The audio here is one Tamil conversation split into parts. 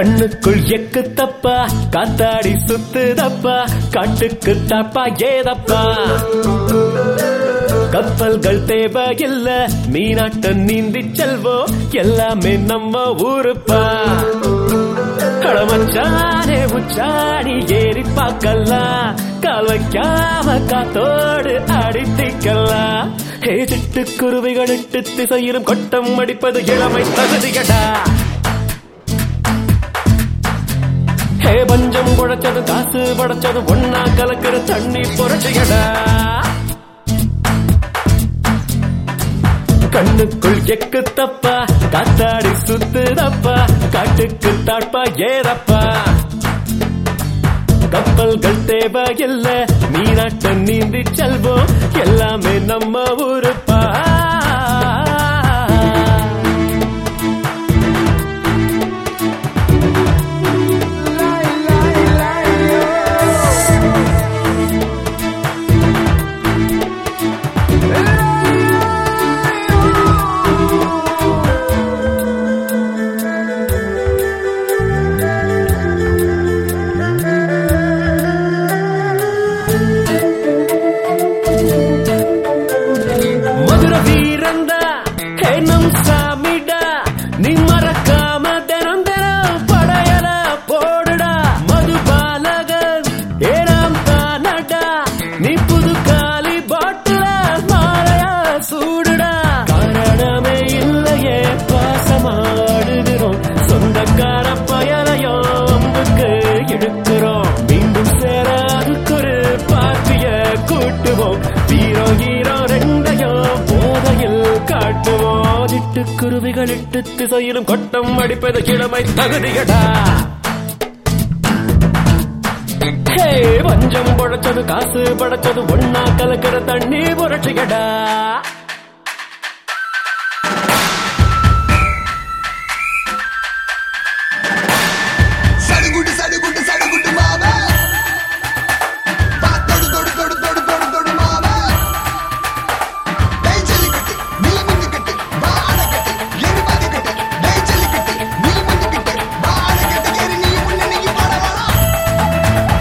கண்ணுக்குள் எக்கு தப்பா காத்தாடி சுத்துதப்பா காட்டுக்கு தாப்பா ஏதப்பா கப்பல்கள் தேவையில்ல மீனாட்டம் நீந்தி செல்வோம் எல்லாமே நம்ம ஊருப்பா களமச்சானே உச்சாணி ஏறி பார்க்கலாம் கால் வைக்காம காத்தோடு அடித்திக்கலாம் ஹே சிட்டுக்குருவிகள் இட்டு திசையிலும் கொட்டம் அடிப்பது இளமை தகுதியடா ஹே பஞ்சம் குழைச்சது காசு படைச்சது ஒன்னா கலக்கிற தண்ணி புரட்சியடா கண்ணுக்குள் எக்கு தப்பா காத்தாடி சுத்துதப்பா காட்டுக்கு தாட்பா ஏறப்பா கப்பல்கள் தேவையில்ல மீனாட்டம் நீந்தி செல்வோம் எல்லாமே நம்ம ஊருப்பா மதுர வீரந்தா ஹே நம் சாமிடா நீ மறக்காம தினம் தினம் படையல போடுடா மது பாலகன் ஏறாம் தானடா நீ புது காலி பாட்டுல மாலையா சூடுடா காரணமே இல்லையே பாசமாடுகிறோம் சொந்தக்கார பயலையோ அம்புக்கு எடுக்கிறோம் மீண்டும் சேர அதுக்கொரு பார்ட்டிய கூட்டுவோம் ஹீரோ ஹீரோ ரெண்டையும் போதையில் காட்டுவோம் சிட்டுக்குருவிகள் இட்டு திசையிலும் கொட்டம் அடிப்பது இளமை தகுதியடா ஹே பஞ்சம் படைச்சது காசு படைச்சது ஒன்னா கலக்கிற தண்ணி புரட்சிகடா சடுகுடு சடுகுடு சடுகுடு மாமா வா தொடு தொடு தொடு தொடு தொடு தொடு மாமா டேய் ஜல்லிக்கட்டு நீ மின்னுக்கட்டு வா அணைக்கட்டு எரி பாதிக்கட்டு டேய் ஜல்லிக்கட்டு நீ மின்னுக்கட்டு வா அணைக்கட்டு எரி நீ முன்னணிக்கு பாட வேணாம்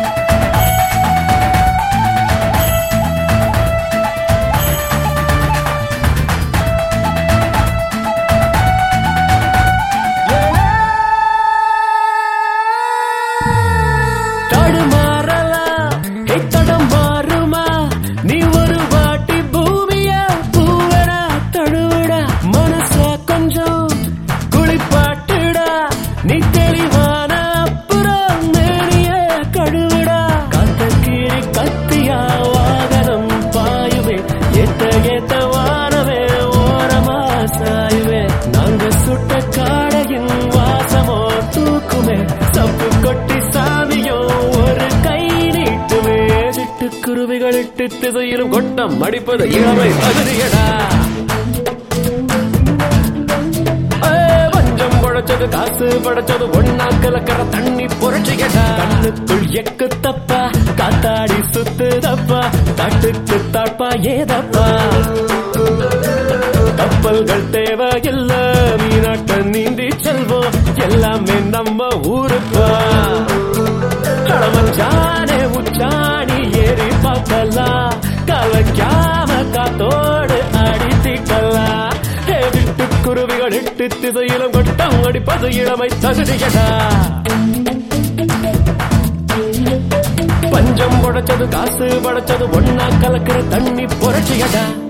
தடுமாறலாம் ஹே தடம் மாறுமா நீ ஒரு வாட்டி பூமிய பூவடா தழுவிடா மனச கொஞ்சம் குளிப்பாட்டுடா நீ தெளிவான அப்புறம் மேனிய கழுவிடா காத்த கீறி கத்தியா வாகனம் பாயுவே ஏத்த ஏத்த வானவே ஓரமா சாயுவே நாங்க சுட்ட காடையின் வாசமோ தூக்குமே சப்பு கொட்டி சாமியோ ஒரு கை நீட்டுமே சிட்டுக்குருவிகள் இட்டு திசையிலும் கொட்டம் அடிப்பது இளமை தகுதியடா ஏய், பஞ்சம் படைச்சது காசு படைச்சது ஒன்னா கலக்கிற தண்ணி புரட்சியடா கண்ணுக்குள் எக்கு தப்பா காத்தாடி சுத்து தப்பா காட்டுக்கு தாட்பா ஏதப்பா கப்பல்கள் தேவையில்ல மீனாட்ட நீந்தி செல்வோம் எல்லாமே நம்ம ஊருப்பா களமச்சானே உச்சாணி ஏறி பார்க்கலாம் கலக்காம காத்தோடு அடித்திக்கலாம் ஹே விட்டு குருவிகள் இட்டு திசையிலும் கொட்டம் அடிப்பது இளமை தகுதியடா பஞ்சம் படைச்சது காசு படைச்சது ஒன்னா கலக்கிற தண்ணி புரட்சியடா